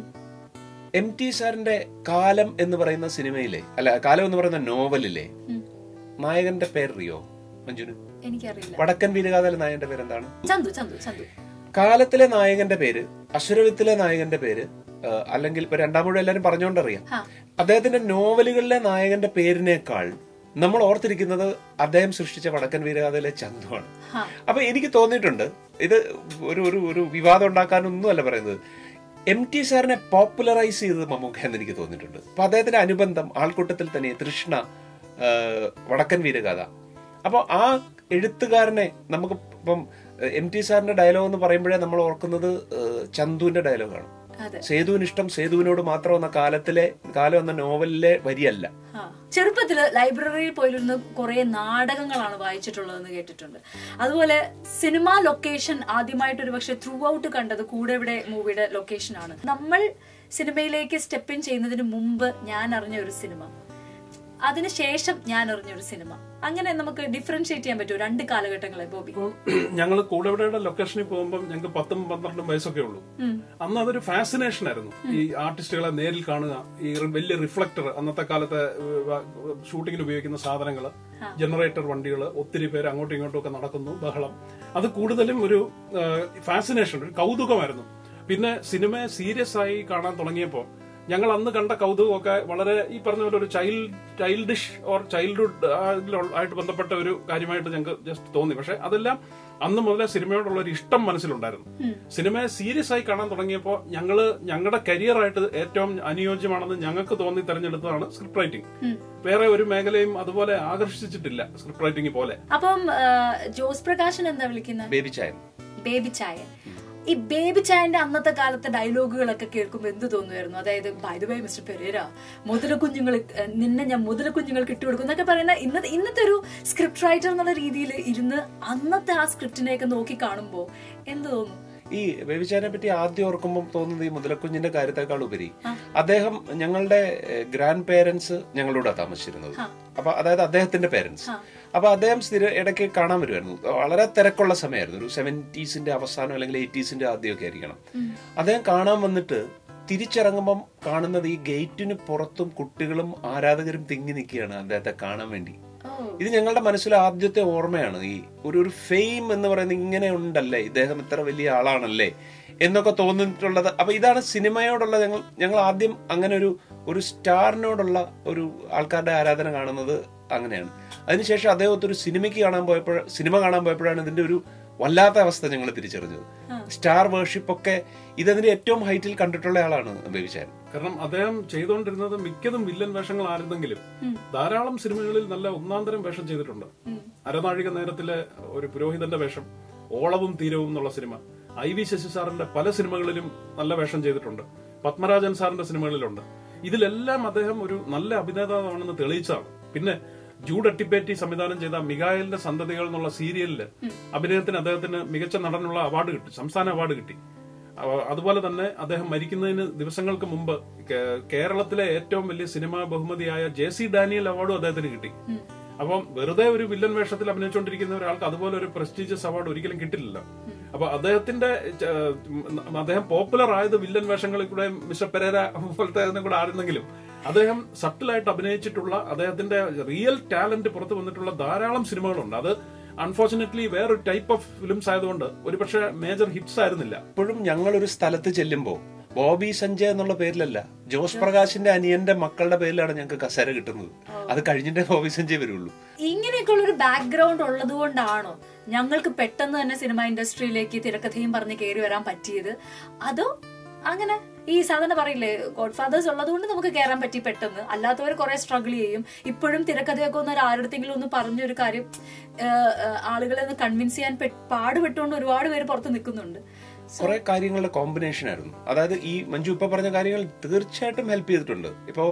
എം ടി സാറിന്റെ കാലം എന്ന് പറയുന്ന സിനിമയിലെ അല്ല കാലം എന്ന് പറയുന്ന നോവലിലെ നായകന്റെ പേരറിയോ മഞ്ജുന് എനിക്കറിയില്ല വടക്കൻ വീരഗാഥയിലെ നായകന്റെ പേര് എന്താണ് ചന്തു ചന്തു ചന്തു കാലത്തിലെ നായകന്റെ പേര് അസുരവിത്തിലെ നായകന്റെ പേര് ആ, അല്ലെങ്കിൽ ഇപ്പൊ രണ്ടാമൂഴം എല്ലാരും പറഞ്ഞുകൊണ്ടറിയാം ഹാ. അദ്ദേഹത്തിന്റെ നോവലുകളിലെ നായകന്റെ പേരിനേക്കാൾ നമ്മൾ ഓർത്തിരിക്കുന്നത് അദ്ദേഹം സൃഷ്ടിച്ച വടക്കൻ വീരഗാഥയിലെ ചന്തുവാണ് ഹാ. അപ്പൊ എനിക്ക് തോന്നിയിട്ടുണ്ട് ഇത് ഒരു ഒരു ഒരു വിവാദം ഉണ്ടാക്കാനൊന്നും അല്ല പറയുന്നത് എം ടി സാറിനെ പോപ്പുലറൈസ് ചെയ്തത് മമ്മൂക്ക എന്ന് എനിക്ക് തോന്നിയിട്ടുണ്ട് അപ്പൊ അദ്ദേഹത്തിന്റെ അനുബന്ധം ആൾക്കൂട്ടത്തിൽ തന്നെ തൃഷ്ണ ആ, വടക്കൻ വീരഗാഥ അപ്പൊ ആ എഴുത്തുകാരനെ നമുക്ക് ഇപ്പം എം ടി സാറിന്റെ ഡയലോഗ് എന്ന് പറയുമ്പോഴേ നമ്മൾ ഓർക്കുന്നത് ആ, ചന്തുവിന്റെ ഡയലോഗാണ് അതെ സേതുവിന് ഇഷ്ടം സേതുവിനോട് മാത്രം എന്ന കാലത്തിലെ കാലം എന്ന നോവലിലെ വരിയല്ല ആ. ചെറുപ്പത്തില് ലൈബ്രറിയിൽ പോയിരുന്ന കുറെ നാടകങ്ങളാണ് വായിച്ചിട്ടുള്ളതെന്ന് കേട്ടിട്ടുണ്ട് അതുപോലെ സിനിമ ലൊക്കേഷൻ ആദ്യമായിട്ട് ഒരു പക്ഷെ ത്രൂ ഔട്ട് കണ്ടത് കൂടെ ഇവിടെ മൂവിയുടെ ലൊക്കേഷൻ ആണ് നമ്മൾ സിനിമയിലേക്ക് സ്റ്റെപ്പ് ഇൻ ചെയ്യുന്നതിന് മുമ്പ് ഞാൻ അറിഞ്ഞ ഒരു സിനിമ അതിനുശേഷം ഞാൻ അറിഞ്ഞ ഒരു സിനിമ അങ്ങനെ നമുക്ക് ഡിഫറൻഷിയേറ്റ് ചെയ്യാൻ പറ്റുമോ രണ്ട് കാലഘട്ടങ്ങളെ ബോബി ഇപ്പം ഞങ്ങൾ കൂടെവിടെയുടെ ലൊക്കേഷനിൽ പോകുമ്പോൾ ഞങ്ങൾക്ക് പത്തും പന്ത്രണ്ടും വയസ്സൊക്കെ ഉള്ളൂ അന്ന് അതൊരു ഫാസിനേഷൻ ആയിരുന്നു ഈ ആർട്ടിസ്റ്റുകളെ നേരിൽ കാണുക ഈ റി- വലിയ റിഫ്ലക്ടർ അന്നത്തെ കാലത്തെ ഷൂട്ടിങ്ങിന് ഉപയോഗിക്കുന്ന സാധനങ്ങൾ ജനറേറ്റർ വണ്ടികൾ ഒത്തിരി പേര് അങ്ങോട്ടും ഇങ്ങോട്ടും ഒക്കെ നടക്കുന്നു ബഹളം അത് കൂടുതലും ഒരു ഫാസിനേഷൻ ഒരു കൗതുകമായിരുന്നു പിന്നെ സിനിമയെ സീരിയസ് ആയി കാണാൻ തുടങ്ങിയപ്പോൾ ഞങ്ങൾ അന്ന് കണ്ട കൗതുകമൊക്കെ വളരെ ഈ പറഞ്ഞ പോലെ ഒരു ചൈൽഡ് ചൈൽഡിഷ് ഓർ ചൈൽഡ്ഹുഡ് ആയിട്ട് ബന്ധപ്പെട്ട ഒരു കാര്യമായിട്ട് ഞങ്ങൾക്ക് ജസ്റ്റ് തോന്നി പക്ഷെ അതെല്ലാം അന്ന് മുതലേ സിനിമയോടുള്ള ഒരു ഇഷ്ടം മനസ്സിലുണ്ടായിരുന്നു സിനിമയെ സീരിയസ് ആയി കാണാൻ തുടങ്ങിയപ്പോൾ ഞങ്ങള് ഞങ്ങളുടെ കരിയറായിട്ട് ഏറ്റവും അനുയോജ്യമാണെന്ന് ഞങ്ങൾക്ക് തോന്നി തെരഞ്ഞെടുത്തതാണ് സ്ക്രിപ്റ്റ് റൈറ്റിംഗ് വേറെ ഒരു മേഖലയും അതുപോലെ ആകർഷിച്ചിട്ടില്ല സ്ക്രിപ്റ്റ് റൈറ്റിംഗ് പോലെ അപ്പം ആ, ജോസ് പ്രകാശൻ എന്താ വിളിക്കുന്നത് ബേബി ചായൻ ബേബി ചായ ഈ ബേബി ചായന്റെ അന്നത്തെ കാലത്തെ ഡയലോഗുകളൊക്കെ കേൾക്കുമ്പോൾ എന്ത് തോന്നുമായിരുന്നു അതായത് by the way mister Pereira മുതല കുഞ്ഞുങ്ങൾ നിന്നെ ഞാൻ മുതല കുഞ്ഞുങ്ങൾക്ക് ഇട്ടുകൊടുക്കും എന്നൊക്കെ പറയുന്ന ഇന്നത്തെ ഇന്നത്തെ ഒരു സ്ക്രിപ്റ്റ് റൈറ്റർ എന്നുള്ള രീതിയിൽ ഇരുന്ന് അന്നത്തെ ആ സ്ക്രിപ്റ്റിനെയൊക്കെ നോക്കി കാണുമ്പോൾ എന്ത് തോന്നും ഈ ബേബിച്ചാനെ പറ്റി ആദ്യം ഓർക്കുമ്പോൾ തോന്നുന്നത് ഈ മുതലക്കുഞ്ഞിന്റെ കാര്യത്തെക്കാൾ ഉപരി അദ്ദേഹം ഞങ്ങളുടെ ഗ്രാൻഡ് പേരൻസ് ഞങ്ങളോടാ താമസിച്ചിരുന്നത് അപ്പൊ അതായത് അദ്ദേഹത്തിന്റെ പേരൻസ് അപ്പൊ അദ്ദേഹം സ്ഥിര ഇടയ്ക്ക് കാണാൻ വരുമായിരുന്നു വളരെ തിരക്കുള്ള സമയമായിരുന്നു ഒരു സെവന്റീസിന്റെ അവസാനം അല്ലെങ്കിൽ എയ്റ്റീസിന്റെ ആദ്യമൊക്കെ ആയിരിക്കണം അദ്ദേഹം കാണാൻ വന്നിട്ട് തിരിച്ചിറങ്ങുമ്പം കാണുന്നത് ഈ ഗേറ്റിന് പുറത്തും കുട്ടികളും ആരാധകരും തിങ്ങി നിൽക്കുകയാണ് അദ്ദേഹത്തെ കാണാൻ വേണ്ടി ഓ ഇത് ഞങ്ങളുടെ മനസ്സിലെ ആദ്യത്തെ ഓർമ്മയാണ് ഈ ഒരു ഒരു ഫെയിം എന്ന് പറയുന്നത് ഇങ്ങനെ ഉണ്ടല്ലേ ഇദ്ദേഹം ഇത്ര വലിയ ആളാണല്ലേ എന്നൊക്കെ തോന്നിയിട്ടുള്ളത് അപ്പൊ ഇതാണ് സിനിമയോടുള്ള ഞങ്ങൾ ഞങ്ങൾ ആദ്യം അങ്ങനെ ഒരു ഒരു സ്റ്റാറിനോടുള്ള ഒരു ആൾക്കാരുടെ ആരാധന കാണുന്നത് അങ്ങനെയാണ് അതിനുശേഷം അദ്ദേഹത്തെ ഒരു സിനിമയ്ക്ക് കാണാൻ പോയപ്പോൾ സിനിമ കാണാൻ പോയപ്പോഴാണ് ഇതിന്റെ ഒരു വല്ലാത്ത അവസ്ഥ ഞങ്ങൾ തിരിച്ചറിഞ്ഞത് സ്റ്റാർ വേർഷിപ്പ് ഒക്കെ ഇതതിന്റെ ഏറ്റവും ഹൈറ്റിൽ കണ്ടിട്ടുള്ള ആളാണ് ബേബിചാൻ കാരണം അദ്ദേഹം ചെയ്തുകൊണ്ടിരുന്നത് മിക്കതും വില്ലൻ വേഷങ്ങളായിരുന്നെങ്കിലും ധാരാളം സിനിമകളിൽ നല്ല ഒന്നാന്തരം വേഷം ചെയ്തിട്ടുണ്ട് അരനാഴിക നേരത്തിലെ ഒരു പുരോഹിതന്റെ വേഷം ഓളവും തീരവും എന്നുള്ള സിനിമ ഐ വി ശശി സാറിന്റെ പല സിനിമകളിലും നല്ല വേഷം ചെയ്തിട്ടുണ്ട് പത്മരാജൻ സാറിന്റെ സിനിമകളിലുണ്ട് ഇതിലെല്ലാം അദ്ദേഹം ഒരു നല്ല അഭിനേതാവാണെന്ന് തെളിയിച്ചതാണ് പിന്നെ ജൂഡ് അട്ടിപ്പേറ്റി സംവിധാനം ചെയ്ത മികായലിന്റെ സന്തതികൾ എന്നുള്ള സീരിയലില് അഭിനയത്തിന് അദ്ദേഹത്തിന് മികച്ച നടനുള്ള അവാർഡ് കിട്ടി സംസ്ഥാന അവാർഡ് കിട്ടി അവ- അതുപോലെ തന്നെ അദ്ദേഹം മരിക്കുന്നതിന് ദിവസങ്ങൾക്ക് മുമ്പ് കേ- കേരളത്തിലെ ഏറ്റവും വലിയ സിനിമാ ബഹുമതിയായ ജെ സി ഡാനിയൽ അവാർഡും അദ്ദേഹത്തിന് കിട്ടി അപ്പം വെറുതെ ഒരു വില്ലൻ വേഷത്തിൽ അഭിനയിച്ചുകൊണ്ടിരിക്കുന്ന ഒരാൾക്ക് അതുപോലെ ഒരു പ്രസ്റ്റീജിയസ് അവാർഡ് ഒരിക്കലും കിട്ടില്ലല്ലോ അപ്പൊ അദ്ദേഹത്തിന്റെ ച- ഉം, അദ്ദേഹം പോപ്പുലർ ആയത് വില്ലൻ വേഷങ്ങളിൽ കൂടെ മിസ്റ്റർ പെരേര പോലത്തെ അതിനെ കൂടെ ആയിരുന്നെങ്കിലും അദ്ദേഹം സട്ടിലായിട്ട് അഭിനയിച്ചിട്ടുള്ള അദ്ദേഹത്തിന്റെ റിയൽ ടാലന്റ് പുറത്തു വന്നിട്ടുള്ള ധാരാളം സിനിമകളുണ്ട് അത് അൺഫോർച്ചുനേറ്റ്ലി വേറൊരു ടൈപ്പ് ഓഫ് ഫിലിംസ് ആയതുകൊണ്ട് ഒരുപക്ഷെ മേജർ ഹിറ്റ്സ് ആയിരുന്നില്ല ഇപ്പോഴും ഞങ്ങൾ ഒരു സ്ഥലത്ത് ചെല്ലുമ്പോൾ ബോബി സഞ്ജയ് എന്നുള്ള പേരിലല്ല ജോസ് പ്രകാശിന്റെ അനിയന്റെ മക്കളുടെ പേരിലാണ് ഞങ്ങൾക്ക് കസേര കിട്ടുന്നത് അത് കഴിഞ്ഞിട്ടേ ബോബി സഞ്ജയ് വരുള്ളൂ ഇങ്ങനെയൊക്കെയുള്ള ഒരു ബാക്ക്ഗ്രൗണ്ട് ഉള്ളത് കൊണ്ടാണോ ഞങ്ങൾക്ക് പെട്ടെന്ന് തന്നെ സിനിമ ഇൻഡസ്ട്രിയിലേക്ക് തിരക്കഥയും പറഞ്ഞ് കയറി വരാൻ പറ്റിയത് അതോ അങ്ങനെ ഈ സാധാരണ പറയില്ലേ ഗോഡ് ഫാദേഴ്സ് ഉള്ളതുകൊണ്ട് നമുക്ക് കയറാൻ പറ്റി പെട്ടെന്ന് അല്ലാത്തവർ കുറെ സ്ട്രഗിൾ ചെയ്യും ഇപ്പോഴും തിരക്കഥയൊക്കെ ഒന്ന് ആരുടെങ്കിലും ഒന്ന് പറഞ്ഞൊരു കാര്യം ഏഹ്, ഏഹ്, ആളുകളെ ഒന്ന് കൺവിൻസ് ചെയ്യാൻ പെ- പാടുപെട്ടുകൊണ്ട് ഒരുപാട് പേര് പുറത്ത് നിൽക്കുന്നുണ്ട് കുറെ കാര്യങ്ങളുടെ കോമ്പിനേഷൻ ആയിരുന്നു അതായത് ഈ മഞ്ജു ഇപ്പൊ പറഞ്ഞ കാര്യങ്ങൾ തീർച്ചയായിട്ടും ഹെൽപ്പ് ചെയ്തിട്ടുണ്ട് ഇപ്പോ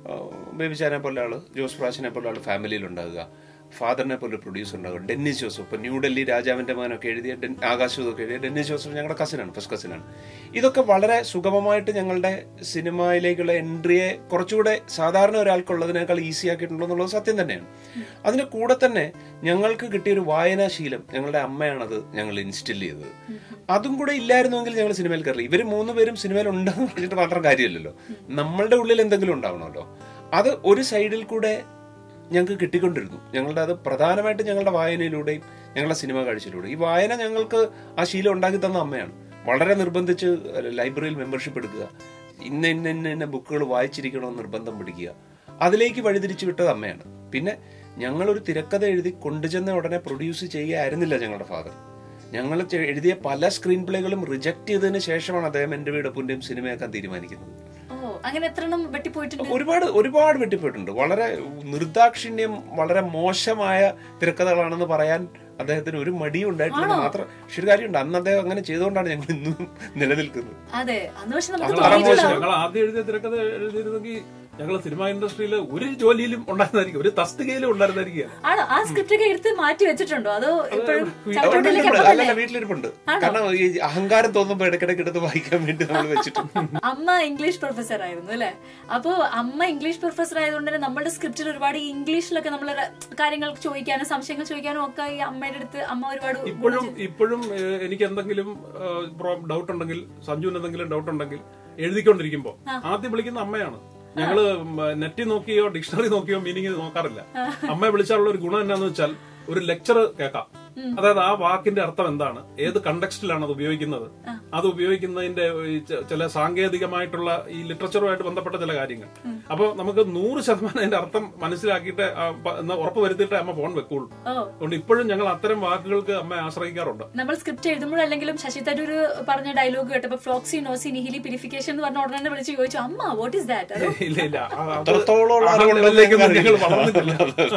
ബേബിചാനെ പോലെ ആള് ജോസ് പ്രാശിനെ പോലെ ആള് ഫാമിലിയിൽ ഉണ്ടാകുക ഫാദറിനെ പോലെ പ്രൊഡ്യൂസർ ഉണ്ടാകുക ഡെന്നിസ് ജോസഫ് ഇപ്പൊ ന്യൂഡൽഹി രാജാവിന്റെ മകനൊക്കെ എഴുതിയ ഡെൻ- ആകാശദൂതൊക്കെ എഴുതിയ ഡെന്നിസ് ജോസഫ് ഞങ്ങളുടെ കസിനാണ് ഫസ്റ്റ് കസിനാണ് ഇതൊക്കെ വളരെ സുഗമമായിട്ട് ഞങ്ങളുടെ സിനിമയിലേക്കുള്ള എൻട്രിയെ കുറച്ചുകൂടെ സാധാരണ ഒരാൾക്കുള്ളതിനേക്കാൾ ഈസി ആക്കിയിട്ടുണ്ടോ എന്നുള്ളത് സത്യം തന്നെയാണ് അതിന്റെ കൂടെ തന്നെ ഞങ്ങൾക്ക് കിട്ടിയ ഒരു വായനാശീലം ഞങ്ങളുടെ അമ്മയാണത് ഞങ്ങൾ ഇൻസ്റ്റിൽ ചെയ്തത് അതും കൂടെ ഇല്ലായിരുന്നുവെങ്കിൽ ഞങ്ങൾ സിനിമയിൽ കയറില്ല ഇവര് മൂന്ന് പേരും സിനിമയിൽ ഉണ്ടെന്ന് പറഞ്ഞിട്ട് മാത്രം കാര്യമില്ലല്ലോ നമ്മളുടെ ഉള്ളിൽ എന്തെങ്കിലും ഉണ്ടാവണമല്ലോ അത് ഒരു സൈഡിൽ കൂടെ ഞങ്ങൾക്ക് കിട്ടിക്കൊണ്ടിരുന്നു ഞങ്ങളുടെ അത് പ്രധാനമായിട്ട് ഞങ്ങളുടെ വായനയിലൂടെയും ഞങ്ങളുടെ സിനിമ കാഴ്ചയിലൂടെയും ഈ വായന ഞങ്ങൾക്ക് ആ ശീലം ഉണ്ടാക്കി തന്ന അമ്മയാണ് വളരെ നിർബന്ധിച്ച് ലൈബ്രറിയിൽ മെമ്പർഷിപ്പ് എടുക്കുക ഇന്ന ഇന്ന ഇന്ന ഇന്ന ബുക്കുകൾ വായിച്ചിരിക്കണമെന്ന് നിർബന്ധം പിടിക്കുക അതിലേക്ക് വഴിതിരിച്ചു വിട്ടത് അമ്മയാണ് പിന്നെ ഞങ്ങളൊരു തിരക്കഥ എഴുതി കൊണ്ടുചെന്ന ഉടനെ പ്രൊഡ്യൂസ് ചെയ്യുകയായിരുന്നില്ല ഞങ്ങളുടെ ഫാദർ ഞങ്ങൾ ചെ- എഴുതിയ പല സ്ക്രീൻ പ്ലേകളും റിജക്ട് ചെയ്തതിന് ശേഷമാണ് അദ്ദേഹം എന്റെ വീടപ്പുന്റെയും സിനിമയാക്കാൻ തീരുമാനിക്കുന്നത് ഓ അങ്ങനെ എത്ര എണ്ണം വെട്ടിപ്പോയിട്ടുണ്ട് ഒരുപാട് ഒരുപാട് വെട്ടിപ്പോയിട്ടുണ്ട് വളരെ നിർദാക്ഷിണ്യം വളരെ മോശമായ തിരക്കഥകളാണെന്ന് പറയാൻ അദ്ദേഹത്തിന് ഒരു മടിയും ഉണ്ടായിട്ടില്ല മാത്രം പക്ഷെ ഒരു കാര്യമുണ്ട് അന്ന് അദ്ദേഹം അങ്ങനെ ചെയ്തുകൊണ്ടാണ് ഞങ്ങൾ ഇന്നും നിലനിൽക്കുന്നത് അതെ അന്ന് പക്ഷെ നമുക്ക് ഞങ്ങൾ ആദ്യം- തോന്നിയിട്ടുണ്ടാവും ഞങ്ങൾ ആദ്യം എഴുതിയ തിരക്കഥ എഴുതിയിരുന്നെങ്കിൽ ഞങ്ങൾ സിനിമ ഇൻഡസ്ട്രിയിൽ ഒരു ജോലിയിലും ഉണ്ടായിരുന്നായിരിക്കും ഒരു തസ്തികയിലും ഉണ്ടായിരുന്നായിരിക്കും ആണോ ആ സ്ക്രിപ്റ്റ് ഒക്കെ എടുത്ത് മാറ്റി വെച്ചിട്ടുണ്ടോ അതോ ഇപ്പോഴും അതുകൊണ്ട് ചവിട്ടുകൊണ്ടിലേക്ക് ഉണ്ട്. അപ്പം അല്ലല്ല വീട്ടിലിരിപ്പുണ്ട് കാരണം ഈ അഹങ്കാരം തോന്നുമ്പോ ഇടയ്ക്കിടയ്ക്ക് എടുത്ത് വായിക്കാൻ വേണ്ടി നമ്മൾ വെച്ചിട്ടുണ്ട് അമ്മ ഇംഗ്ലീഷ് പ്രൊഫസർ ആയിരുന്നു അല്ലെ അപ്പൊ അമ്മ ഇംഗ്ലീഷ് പ്രൊഫസർ ആയതുകൊണ്ട് തന്നെ നമ്മുടെ സ്ക്രിപ്റ്റിൽ ഒരുപാട് ഈ ഇംഗ്ലീഷിലൊക്കെ നമ്മൾ കാര്യങ്ങൾ ചോദിക്കാനും സംശയങ്ങൾ ചോദിക്കാനും ഒക്കെ ഈ അമ്മയുടെ അടുത്ത് അമ്മ ഒരുപാട് ഇപ്പോഴും ഇപ്പോഴും ഏഹ്, എനിക്ക് എന്തെങ്കിലും ഡൗട്ട് ഉണ്ടെങ്കിൽ സഞ്ജുവിന് എന്തെങ്കിലും ഡൗട്ട് ഉണ്ടെങ്കിൽ എഴുതിക്കൊണ്ടിരിക്കുമ്പോ ആദ്യം വിളിക്കുന്ന അമ്മയാണ് ഞങ്ങള് നെറ്റിൽ നോക്കിയോ ഡിക്ഷണറി നോക്കിയോ മീനിങ് നോക്കാറില്ല അമ്മയെ വിളിച്ചാലുള്ള ഒരു ഗുണം എന്നാന്ന് വെച്ചാൽ ഒരു ലെക്ചർ കേൾക്കാം അതായത് ആ വാക്കിന്റെ അർത്ഥം എന്താണ് ഏത് കണ്ടക്സ്റ്റിലാണ് അത് ഉപയോഗിക്കുന്നത് അത് ഉപയോഗിക്കുന്നതിന്റെ ഈ ച- ചില സാങ്കേതികമായിട്ടുള്ള ഈ ലിറ്ററേച്ചറുമായിട്ട് ബന്ധപ്പെട്ട ചില കാര്യങ്ങൾ അപ്പൊ നമുക്ക് നൂറ് ശതമാനം അതിന്റെ അർത്ഥം മനസ്സിലാക്കിയിട്ട് ആ പ- എന്നാ ഉറപ്പ് വരുത്തിയിട്ട് അമ്മ ഫോൺ വെക്കുള്ളൂ ഓ അതുകൊണ്ട് ഇപ്പോഴും ഞങ്ങൾ അത്തരം വാക്കുകൾക്ക് അമ്മ ആശ്രയിക്കാറുണ്ട് നമ്മൾ സ്ക്രിപ്റ്റ് എഴുതുമ്പോഴല്ലെങ്കിലും ശശി തരൂർ പറഞ്ഞ ഡയലോഗ് കേട്ടപ്പോ ഫ്ലോക്സി നോസി നിഹിലി പിരിഫിക്കേഷൻ എന്ന് പറഞ്ഞ ഉടനെ വിളിച്ച് ചോദിച്ചു അമ്മ വാട്ട് ഇസ് ദാറ്റ് അതോ ഇല്ല ഇല്ല ആ, അത് അത്രത്തോളം ആ അറിവുള്ള ലെവലിലേക്കൊന്നും ഞങ്ങൾ ഞങ്ങൾ വളർന്നിട്ടില്ല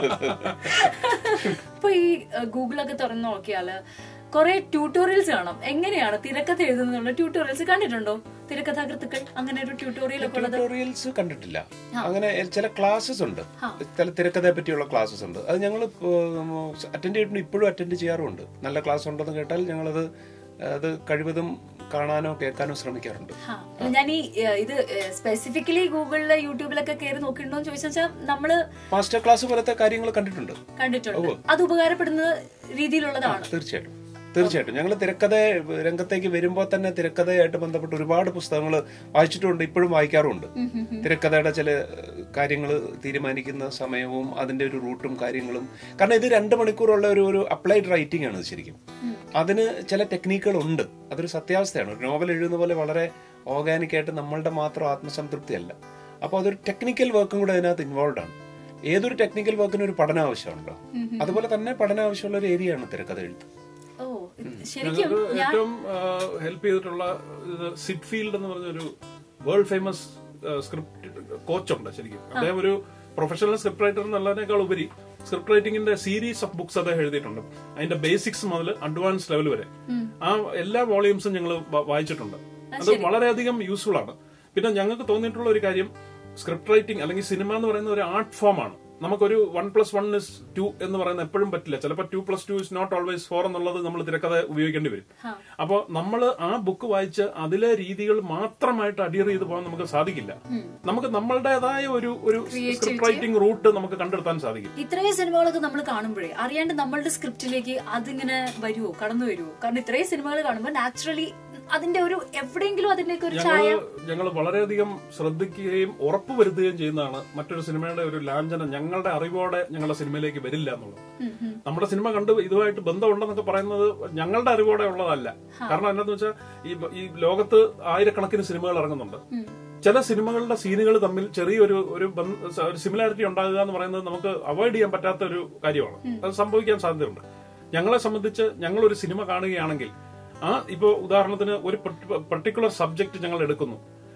ഇപ്പൊ ഈ ഗൂഗിളൊക്കെ തുറന്നു നോക്കിയാല് കുറെ ട്യൂട്ടോറിയൽസ് കാണാം എങ്ങനെയാണ് തിരക്കഥ എഴുതുന്നുള്ള ട്യൂട്ടോറിയൽസ് കണ്ടിട്ടുണ്ടോ തിരക്കഥാകൃത്തുക്കൾ അങ്ങനെ ഒരു ട്യൂട്ടോറിയൽ ഒക്കെ ഉള്ളത് ട്യൂട്ടോറിയൽസ് കണ്ടിട്ടില്ല അങ്ങനെ ചില ക്ലാസ്സസ് ഉണ്ട് ചില തിരക്കഥയെ പറ്റിയുള്ള ക്ലാസ്സസ് ഉണ്ട് അത് ഞങ്ങൾ അറ്റൻഡ് ചെയ്തിട്ടുണ്ട് ഇപ്പോഴും അറ്റൻഡ് ചെയ്യാറുമുണ്ട് നല്ല ക്ലാസ് ഉണ്ടെന്ന് കേട്ടാൽ ഞങ്ങളത് അത് കഴിവതും കാണാനോ കേൾക്കാനോ ശ്രമിക്കാറുണ്ട് ഹാ. അല്ല, ഞാൻ ഈ ഏഹ്, ഇത് സ്പെസിഫിക്കലി ഗൂഗിളിലെ യൂട്യൂബിലൊക്കെ കയറി നോക്കിയിട്ടുണ്ടോ എന്ന് ചോദിച്ചാൽ നമ്മള് മാസ്റ്റർ ക്ലാസ് പോലത്തെ കാര്യങ്ങൾ കണ്ടിട്ടുണ്ട് കണ്ടിട്ടുണ്ട് അത് ഉപകാരപ്പെടുന്ന രീതിയിലുള്ളതാണ് തീർച്ചയായിട്ടും തീർച്ചയായിട്ടും ഞങ്ങൾ തിരക്കഥ രംഗത്തേക്ക് വരുമ്പോൾ തന്നെ തിരക്കഥയായിട്ട് ബന്ധപ്പെട്ട് ഒരുപാട് പുസ്തകങ്ങൾ വായിച്ചിട്ടുണ്ട് ഇപ്പോഴും വായിക്കാറുമുണ്ട് തിരക്കഥയുടെ ചില കാര്യങ്ങൾ തീരുമാനിക്കുന്ന സമയവും അതിന്റെ ഒരു റൂട്ടും കാര്യങ്ങളും കാരണം ഇത് രണ്ട് മണിക്കൂറുള്ള ഒരു ഒരു അപ്ലൈഡ് റൈറ്റിംഗ് ആണ് ഇത് ശരിക്കും അതിന് ചില ടെക്നീക്കുകൾ ഉണ്ട് അതൊരു സത്യാവസ്ഥയാണ് ഒരു നോവൽ എഴുതുന്ന പോലെ വളരെ ഓർഗാനിക് ആയിട്ട് നമ്മളുടെ മാത്രം ആത്മസംതൃപ്തി അല്ല അപ്പോൾ അതൊരു ടെക്നിക്കൽ വർക്കും കൂടെ അതിനകത്ത് ഇൻവോൾവ് ആണ് ഏതൊരു ടെക്നിക്കൽ വർക്കിനും ഒരു പഠനം ആവശ്യമുണ്ടോ അതുപോലെ തന്നെ പഠനം ആവശ്യമുള്ള ഒരു ഏരിയ ആണ് തിരക്കഥ എഴുത്ത് ഓ ശരിക്കും ഞങ്ങൾക്ക് ഏറ്റവും ഹെൽപ്പ് ചെയ്തിട്ടുള്ള ഇത് സിഡ് ഫീൽഡ് എന്ന് പറഞ്ഞൊരു വേൾഡ് ഫേമസ് സ്ക്രിപ്റ്റ് കോച്ചുണ്ട് ശരിക്കും അദ്ദേഹം ഒരു പ്രൊഫഷണൽ സ്ക്രിപ്റ്റ് റൈറ്റർ എന്നുള്ളതിനേക്കാൾ ഉപരി സ്ക്രിപ്റ്റ് റൈറ്റിംഗിന്റെ സീരീസ് ഓഫ് ബുക്സ് അദ്ദേഹം എഴുതിയിട്ടുണ്ട് അതിന്റെ ബേസിക്സ് മുതൽ അഡ്വാൻസ് ലെവൽ വരെ ആ എല്ലാ വോളിയൂംസും ഞങ്ങൾ വായിച്ചിട്ടുണ്ട് അത് വളരെയധികം യൂസ്ഫുൾ ആണ് പിന്നെ ഞങ്ങൾക്ക് തോന്നിയിട്ടുള്ള ഒരു കാര്യം സ്ക്രിപ്റ്റ് റൈറ്റിംഗ് അല്ലെങ്കിൽ സിനിമ എന്ന് പറയുന്ന ഒരു ആർട്ട് ഫോം ആണ് നമുക്കൊരു one plus one is two എന്ന് പറയുന്നത് എപ്പോഴും പറ്റില്ല ചിലപ്പോൾ two plus two is not always four എന്നുള്ളത് നമ്മൾ തിരക്കഥ ഉപയോഗിക്കേണ്ടി വരും അപ്പോൾ നമ്മൾ ആ ബുക്ക് വായിച്ച് അതിലെ രീതികൾ മാത്രമായിട്ട് അഡിയർ ചെയ്ത് പോകാൻ നമുക്ക് സാധിക്കില്ല നമുക്ക് നമ്മളുടേതായ ഒരു ഒരു സ്ക്രിപ്റ്റ് റൈറ്റിംഗ് റൂട്ട് നമുക്ക് കണ്ടെടുത്താൻ സാധിക്കും ഇത്രയും സിനിമകളൊക്കെ നമ്മൾ കാണുമ്പോഴേ അറിയാണ്ട് നമ്മളുടെ സ്ക്രിപ്റ്റിലേക്ക് അതിങ്ങനെ വരുമോ കടന്നു വരുമോ കാരണം ഇത്രയും സിനിമകൾ കാണുമ്പോൾ നാച്ചുറലി അതിന്റെ ഒരു എവിടെയെങ്കിലും അതിലേക്ക് ഒരു ഛായ ഞങ്ങള് ഞങ്ങൾ വളരെയധികം ശ്രദ്ധിക്കുകയും ഉറപ്പുവരുത്തുകയും ചെയ്യുന്നതാണ് മറ്റൊരു സിനിമയുടെ ഒരു ലാഞ്ചനം ഞങ്ങളുടെ അറിവോടെ ഞങ്ങളുടെ സിനിമയിലേക്ക് വരില്ല എന്നുള്ളത് നമ്മുടെ സിനിമ കണ്ട് ഇതുമായിട്ട് ബന്ധമുണ്ടെന്നൊക്കെ പറയുന്നത് ഞങ്ങളുടെ അറിവോടെ ഉള്ളതല്ല കാരണം എന്താന്ന് വെച്ചാൽ ഈ ഈ ലോകത്ത് ആയിരക്കണക്കിന് സിനിമകൾ ഇറങ്ങുന്നുണ്ട് ചില സിനിമകളുടെ സീനുകൾ തമ്മിൽ ചെറിയൊരു ഒരു സിമിലാരിറ്റി ഉണ്ടാകുക എന്ന് പറയുന്നത് നമുക്ക് അവോയ്ഡ് ചെയ്യാൻ പറ്റാത്ത ഒരു കാര്യമാണ് അത് സംഭവിക്കാൻ സാധ്യതയുണ്ട് ഞങ്ങളെ സംബന്ധിച്ച് ഞങ്ങൾ ഒരു സിനിമ കാണുകയാണെങ്കിൽ ആ ഇപ്പോ ഉദാഹരണത്തിന് ഒരു പെർട്ടിക്കുലർ സബ്ജക്ട് ഞങ്ങൾ എടുക്കുന്നു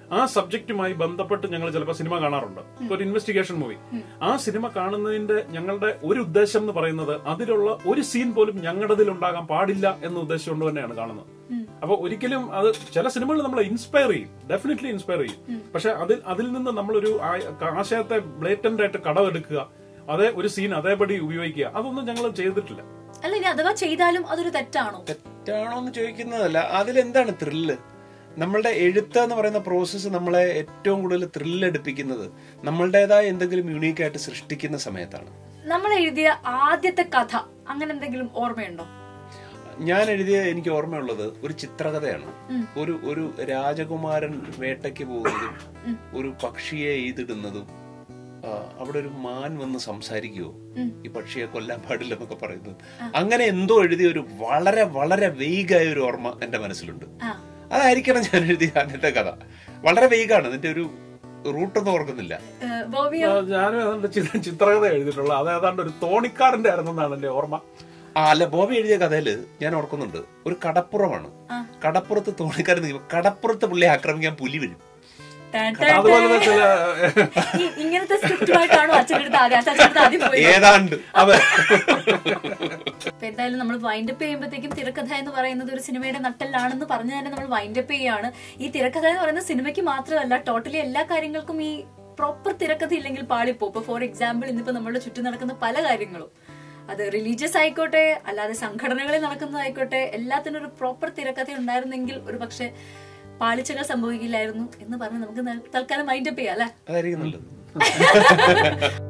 ആ സബ്ജക്റ്റുമായി ബന്ധപ്പെട്ട് ഞങ്ങൾ ചിലപ്പോൾ സിനിമ കാണാറുണ്ട് ഇപ്പൊ ഒരു ഇൻവെസ്റ്റിഗേഷൻ മൂവി ആ സിനിമ കാണുന്നതിന്റെ ഞങ്ങളുടെ ഒരു ഉദ്ദേശം എന്ന് പറയുന്നത് അതിലുള്ള ഒരു സീൻ പോലും ഞങ്ങളുടേതിൽ ഉണ്ടാകാൻ പാടില്ല എന്ന ഉദ്ദേശം കൊണ്ട് തന്നെയാണ് കാണുന്നത് അപ്പൊ ഒരിക്കലും അത് ചില സിനിമകൾ നമ്മളെ ഇൻസ്പയർ ചെയ്യും ഡെഫിനറ്റ്ലി ഇൻസ്പയർ ചെയ്യും പക്ഷെ അതിൽ അതിൽ നിന്ന് നമ്മളൊരു ആ- ആശയത്തെ ബ്ലേറ്റന്റ് ആയിട്ട് കടമെടുക്കുക അതേ ഒരു സീൻ അതേപടി ഉപയോഗിക്കുക അതൊന്നും ഞങ്ങൾ ചെയ്തിട്ടില്ല അല്ല ഇനി അഥവാ ചെയ്താലും അതൊരു തെറ്റാണോ തെറ്റാണോ എന്ന് ചോദിക്കുന്നതല്ല അതിലെന്താണ് ത്രില്ല് നമ്മളുടെ എഴുത്ത് എന്ന് പറയുന്ന പ്രോസസ്സ് നമ്മളെ ഏറ്റവും കൂടുതൽ ത്രില്ലടിപ്പിക്കുന്നത് നമ്മളുടേതായ എന്തെങ്കിലും യുണീക്ക് ആയിട്ട് സൃഷ്ടിക്കുന്ന സമയത്താണ് നമ്മൾ എഴുതിയ ആദ്യത്തെ കഥ അങ്ങനെ എന്തെങ്കിലും ഓർമ്മയുണ്ടോ ഞാൻ എഴുതിയ എനിക്ക് ഓർമ്മയുള്ളത് ഒരു ചിത്രകഥയാണ് ഒരു ഒരു രാജകുമാരൻ വേട്ടയ്ക്ക് പോകുന്നതും ഒരു പക്ഷിയെ എയ്തിടുന്നതും ആ, അവിടെ ഒരു മാൻ വന്ന് സംസാരിക്കുവോ ഈ പക്ഷിയെ കൊല്ലാൻ പാടില്ല എന്നൊക്കെ പറയുന്നത് അങ്ങനെ എന്തോ എഴുതിയ ഒരു വളരെ വളരെ വെയ്ഗായ ഒരു ഓർമ്മ എന്റെ മനസ്സിലുണ്ട് ആ അതായിരിക്കണം ഞാൻ എഴുതിയ ആദ്യത്തെ കഥ വളരെ വെയ്ഗാണ് അതിന്റെ ഒരു റൂട്ടൊന്നും ഓർക്കുന്നില്ല ഏഹ്, ബോബിയോ ആ, ഞാനും ഏതാണ്ട് ചി- ചിത്രകഥ എഴുതിയിട്ടുള്ളത് അത് ഏതാണ്ട് ഒരു തോണിക്കാരന്റെ ആയിരുന്നെന്നാണ് എന്റെ ഓർമ്മ ആ അല്ല ബോബി എഴുതിയ കഥയില് ഞാൻ ഓർക്കുന്നുണ്ട് ഒരു കടപ്പുറമാണ് കടപ്പുറത്ത് തോണിക്കാരൻ നിൽക്കുമ്പോ കടപ്പുറത്ത് പുള്ളിയെ ആക്രമിക്കാൻ പുലി വരും ടാൻ ടാൻ അതുപോലെ തന്നെ ചില ഈ- ഇങ്ങനത്തെ സ്ക്രിപ്റ്റുമായിട്ടാണോ അച്ഛനടുത്ത് ആദ്യം അച്ഛനടുത്ത് ആദ്യം പോയി ഏതാണ്ട് അതെ അപ്പൊ എന്തായാലും നമ്മൾ വൈൻഡപ്പ് ചെയ്യുമ്പോഴത്തേക്കും തിരക്കഥ എന്ന് പറയുന്നത് ഒരു സിനിമയുടെ നട്ടലാണെന്ന് പറഞ്ഞു തന്നെ നമ്മൾ വൈൻഡപ്പ് ചെയ്യാണ് ഈ തിരക്കഥ എന്ന് പറയുന്നത് സിനിമയ്ക്ക് മാത്രമല്ല ടോട്ടലി എല്ലാ കാര്യങ്ങൾക്കും ഈ പ്രോപ്പർ തിരക്കഥ ഇല്ലെങ്കിൽ പാളിപ്പോ ഇപ്പൊ ഫോർ എക്സാമ്പിൾ ഇന്നിപ്പോ നമ്മുടെ ചുറ്റും നടക്കുന്ന പല കാര്യങ്ങളും അത് റിലീജിയസ് ആയിക്കോട്ടെ അല്ലാതെ സംഘടനകളിൽ നടക്കുന്നതായിക്കോട്ടെ എല്ലാത്തിനും ഒരു പ്രോപ്പർ തിരക്കഥ ഉണ്ടായിരുന്നെങ്കിൽ ഒരു പക്ഷെ പാളിച്ചകൾ സംഭവിക്കില്ലായിരുന്നു എന്ന് പറഞ്ഞ് നമുക്ക് തൽക്കാലം വൈൻഡപ്പ് ചെയ്യാം അല്ലെ അതായിരിക്കും നല്ലത്